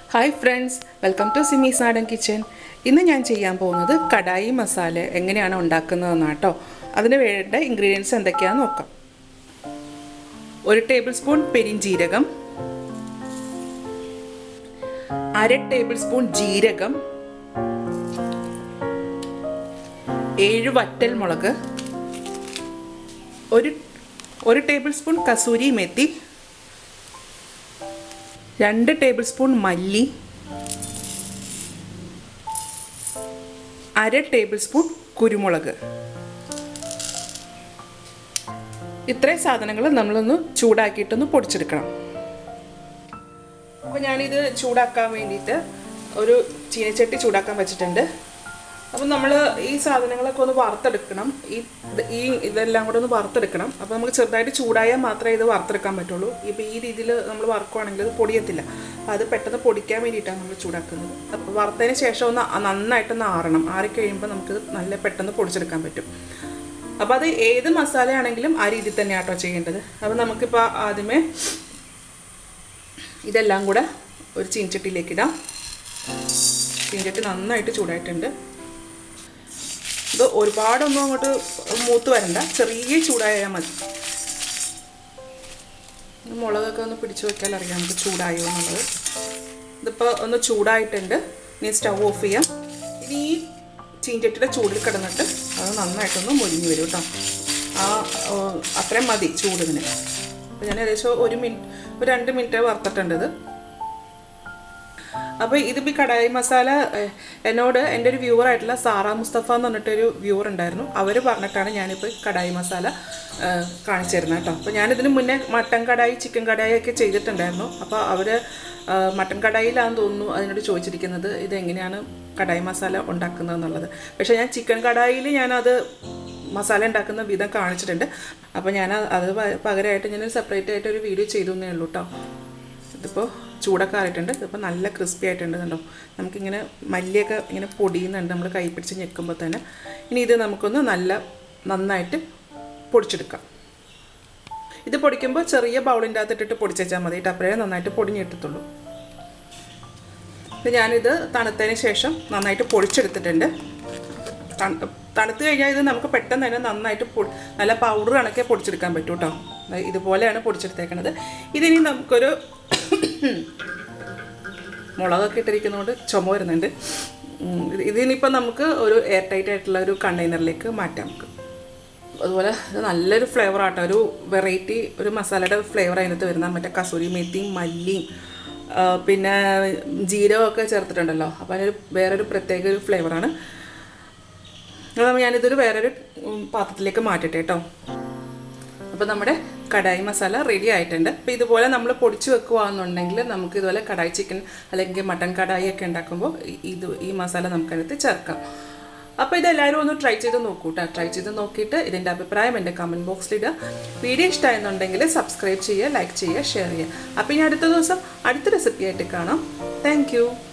hi friends welcome to Simi's നാടൻ kitchen ഇന്ന് ഞാൻ ചെയ്യാൻ പോകുന്നത് കടായി മസാല എങ്ങനെയാണ് ഉണ്ടാക്കുന്നതെന്നാണ് കേട്ടോ അതിന് വേണ്ട ഇൻഗ്രീഡിയൻസ് എന്തൊക്കെയാണെന്ന് നോക്കാം ഒരു ടേബിൾ സ്പൂൺ പെരിഞ്ജീരകം അര ടേബിൾ സ്പൂൺ ജീരകം ഏഴ് വറ്റൽ മുളക് ഒരു ഒരു ടേബിൾ സ്പൂൺ കസൂരി മെത്തി രണ്ട് ടേബിൾ സ്പൂൺ മല്ലി അര ടേബിൾ സ്പൂൺ കുരുമുളക് ഇത്രയും സാധനങ്ങൾ നമ്മളൊന്ന് ചൂടാക്കിയിട്ടൊന്ന് പൊടിച്ചെടുക്കണം അപ്പോൾ ഞാനിത് ചൂടാക്കാൻ വേണ്ടിയിട്ട് ഒരു ചീനച്ചട്ടി ചൂടാക്കാൻ വെച്ചിട്ടുണ്ട് അപ്പം നമ്മൾ ഈ സാധനങ്ങളൊക്കെ ഒന്ന് വറുത്തെടുക്കണം ഈ ഈ ഇതെല്ലാം കൂടെ ഒന്ന് വറുത്തെടുക്കണം അപ്പോൾ നമുക്ക് ചെറുതായിട്ട് ചൂടായാൽ മാത്രമേ ഇത് വറുത്തെടുക്കാൻ പറ്റുള്ളൂ ഇപ്പോൾ ഈ രീതിയിൽ നമ്മൾ വറുക്കുവാണെങ്കിൽ അത് പൊടിയത്തില്ല അപ്പോൾ അത് പെട്ടെന്ന് പൊടിക്കാൻ വേണ്ടിയിട്ടാണ് നമ്മൾ ചൂടാക്കുന്നത് അപ്പോൾ വറുത്തതിന് ശേഷം ഒന്ന് നന്നായിട്ടൊന്ന് ആറണം ആറിക്കഴിയുമ്പോൾ നമുക്ക് നല്ല പെട്ടെന്ന് പൊടിച്ചെടുക്കാൻ പറ്റും അപ്പോൾ അത് ഏത് മസാലയാണെങ്കിലും ആ രീതിയിൽ തന്നെയാണ് കേട്ടോ ചെയ്യേണ്ടത് അപ്പോൾ നമുക്കിപ്പോൾ ആദ്യമേ ഇതെല്ലാം കൂടെ ഒരു ചീൻചട്ടിയിലേക്ക് ഇടാം ചീൻചട്ടി നന്നായിട്ട് ചൂടായിട്ടുണ്ട് ഇത് ഒരുപാടൊന്നും അങ്ങോട്ട് മൂത്ത് വരണ്ട ചെറിയ ചൂടായാൽ മതി മുളകൊക്കെ ഒന്ന് പിടിച്ചു വെക്കാൻ അറിയാം നമുക്ക് ചൂടായോ എന്നുള്ളത് ഇതിപ്പോൾ ഒന്ന് ചൂടായിട്ടുണ്ട് ഇനി സ്റ്റവ് ഓഫ് ചെയ്യാം ഇനി ഈ ചീഞ്ചട്ടിയുടെ ചൂടിൽ കിടന്നിട്ട് അത് നന്നായിട്ടൊന്ന് മുരിഞ്ഞ് വരും കേട്ടോ ആ അത്രയും മതി ചൂടിന് അപ്പോൾ ഞാൻ ഏകദേശം ഒരു മിനിറ്റ് ഒരു രണ്ട് മിനിറ്റ് വറുത്തിട്ടുണ്ട് ഇത് അപ്പോൾ ഇതിപ്പോൾ ഈ കടായി മസാല എന്നോട് എൻ്റെ ഒരു വ്യൂവർ ആയിട്ടുള്ള സാറ മുസ്തഫ എന്ന് പറഞ്ഞിട്ടൊരു വ്യൂവർ ഉണ്ടായിരുന്നു അവർ പറഞ്ഞിട്ടാണ് ഞാനിപ്പോൾ കടായി മസാല കാണിച്ചു തരുന്നത് കേട്ടോ അപ്പോൾ ഞാനിതിന് മുന്നേ മട്ടൻ കടായി ചിക്കൻ കടായി ഒക്കെ ചെയ്തിട്ടുണ്ടായിരുന്നു അപ്പോൾ അവർ മട്ടൻ കടായിലാണെന്ന് തോന്നുന്നു അതിനോട് ചോദിച്ചിരിക്കുന്നത് ഇതെങ്ങനെയാണ് കടായി മസാല ഉണ്ടാക്കുന്നത് എന്നുള്ളത് പക്ഷേ ഞാൻ ചിക്കൻ കടായിൽ ഞാനത് മസാല ഉണ്ടാക്കുന്ന വിധം കാണിച്ചിട്ടുണ്ട് അപ്പോൾ ഞാൻ അത് പകരമായിട്ട് ഞാൻ സെപ്പറേറ്റ് ആയിട്ട് ഒരു വീഡിയോ ചെയ്തു എന്നേ ഉള്ളൂ കേട്ടോ ഇതിപ്പോൾ ചൂടൊക്കെ ആയിട്ടുണ്ട് ഇതിപ്പോൾ നല്ല ക്രിസ്പി ആയിട്ടുണ്ട് കണ്ടോ നമുക്കിങ്ങനെ മല്ലിയൊക്കെ ഇങ്ങനെ പൊടിയുന്നുണ്ട് നമ്മൾ കൈ പിടിച്ച് ഞെക്കുമ്പോൾ തന്നെ ഇനി ഇത് നമുക്കൊന്ന് നല്ല നന്നായിട്ട് പൊടിച്ചെടുക്കാം ഇത് പൊടിക്കുമ്പോൾ ചെറിയ ബൗളിൻ്റെ അകത്ത് ഇട്ടിട്ട് പൊടിച്ചാൽ മതി കേട്ടോ അപ്പോഴേ നന്നായിട്ട് പൊടിഞ്ഞെടുത്തുള്ളൂ അപ്പോൾ ഞാനിത് തണുത്തതിന് ശേഷം നന്നായിട്ട് പൊടിച്ചെടുത്തിട്ടുണ്ട് തണുത്ത് കഴിഞ്ഞാൽ ഇത് നമുക്ക് പെട്ടെന്ന് തന്നെ നന്നായിട്ട് പൊടി നല്ല പൗഡർ കണക്കെ പൊടിച്ചെടുക്കാൻ പറ്റും കേട്ടോ ഇതുപോലെയാണ് പൊടിച്ചെടുത്തേക്കണത് ഇതിനി നമുക്കൊരു മുളകൊക്കെ ഇട്ടിരിക്കുന്നതുകൊണ്ട് ചുമ വരുന്നുണ്ട് ഇതിനിപ്പോൾ നമുക്ക് ഒരു എയർ ടൈറ്റ് ആയിട്ടുള്ള ഒരു കണ്ടെയ്നറിലേക്ക് മാറ്റാം നമുക്ക് അതുപോലെ ഇത് നല്ലൊരു ഫ്ലേവർ ആട്ടോ ഒരു വെറൈറ്റി ഒരു മസാലയുടെ ഫ്ലേവർ അതിനകത്ത് വരുന്ന മറ്റേ കസൂരി മെത്തിയും മല്ലിയും പിന്നെ ജീരകമൊക്കെ ചേർത്തിട്ടുണ്ടല്ലോ അപ്പോൾ അതിനൊരു വേറൊരു പ്രത്യേക ഒരു ഫ്ലേവറാണ് ഞാനിതൊരു വേറൊരു പാത്രത്തിലേക്ക് മാറ്റട്ടെ കേട്ടോ അപ്പോൾ നമ്മുടെ കടായി മസാല റെഡി ആയിട്ടുണ്ട് അപ്പോൾ ഇതുപോലെ നമ്മൾ പൊടിച്ച് വെക്കുകയാണെന്നുണ്ടെങ്കിൽ നമുക്ക് ഇതുപോലെ കടായി ചിക്കൻ അല്ലെങ്കിൽ മട്ടൻ കടായി ഒക്കെ ഉണ്ടാക്കുമ്പോൾ ഇത് ഈ മസാല നമുക്കതിനകത്ത് ചേർക്കാം അപ്പോൾ ഇതെല്ലാവരും ഒന്ന് ട്രൈ ചെയ്ത് നോക്കൂ കേട്ടോ ട്രൈ ചെയ്ത് നോക്കിയിട്ട് ഇതിൻ്റെ അഭിപ്രായം എൻ്റെ കമൻറ്റ് ബോക്സിലിടുക വീഡിയോ ഇഷ്ടമായെന്നുണ്ടെങ്കിൽ സബ്സ്ക്രൈബ് ചെയ്യുക ലൈക്ക് ചെയ്യുക ഷെയർ ചെയ്യുക അപ്പോൾ ഇനി അടുത്ത ദിവസം അടുത്ത റെസിപ്പി ആയിട്ട് കാണാം താങ്ക്